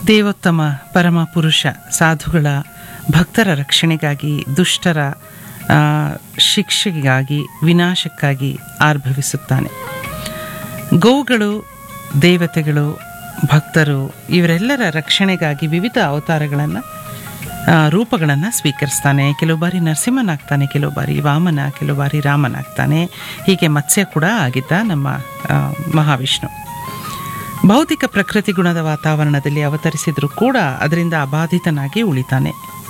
ದೇವೋತ್ತಮ ಪರಮ ಪುರುಷ ಸಾಧುಗಳ ಭಕ್ತರ ರಕ್ಷಣೆಗಾಗಿ ದುಷ್ಟರ ಆ, ಶಿಕ್ಷೆಗಾಗಿ ವಿನಾಶಕ್ಕಾಗಿ ಆರ್ಭವಿಸುತ್ತಾನೆ ಗೋವುಗಳು ದೇವತೆಗಳು ಭಕ್ತರು ಇವರೆಲ್ಲರ ರಕ್ಷಣೆಗಾಗಿ ವಿವಿಧ ಅವತಾರಗಳನ್ನು ರೂಪಗಳನ್ನು ಸ್ವೀಕರಿಸ್ತಾನೆ ಕೆಲವು ಬಾರಿ ನರಸಿಂಹನಾಗ್ತಾನೆ ಕೆಲವು ಬಾರಿ ವಾಮನ ಕೆಲವು ಬಾರಿ ರಾಮನಾಗ್ತಾನೆ ಹೀಗೆ ಮತ್ಸ್ಯ ಕೂಡ ಆಗಿದ್ದ ನಮ್ಮ ಆ, ಮಹಾವಿಷ್ಣು ಭೌತಿಕ ಪ್ರಕೃತಿ ಗುಣದ ವಾತಾವರಣದಲ್ಲಿ ಅವತರಿಸಿದರೂ ಕೂಡ ಅದರಿಂದ ಅಬಾಧಿತನಾಗಿ ಉಳಿತಾನೆ